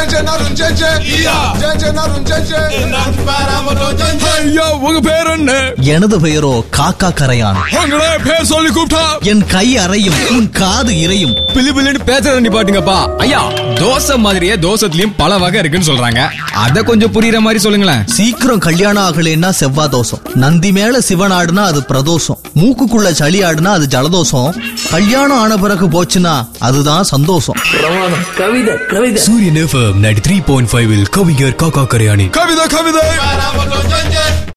ஜெஞ்சே நருண் ஜெஞ்சே ஜெஞ்சே நருண் ஜெஞ்சே ஐயா உங்க பேர் என்ன எனது பெயரோ காக்கா கரையான் உங்களே பேர் சொல்லி கூப்பிட்டா என் கை அறையும் உன் காது இறையும் பிளி பிளின்னு பேசுறத நிப்பாட்டுங்கப்பா ஐயா தோசை மாதிரியே தோசத்துலயும் பல வகை இருக்குன்னு சொல்றாங்க அத கொஞ்சம் புரியுற மாதிரி சொல்லுங்களேன் சீக்கிரம் கல்யாணம் ஆகலைன்னா செவ்வா தோஷம் நந்தி மேல சிவன் ஆடுனா அது பிரதோஷம் மூக்குக்குள்ள சளி ஆடுனா அது ஜலதோஷம் கல்யாணம் ஆன பிறகு போச்சுன்னா அதுதான் சந்தோஷம் கவிதை கவிதை Suryan FM ninety three point five கவிஞர் காக்கா கரையாணி கவிதை கவிதை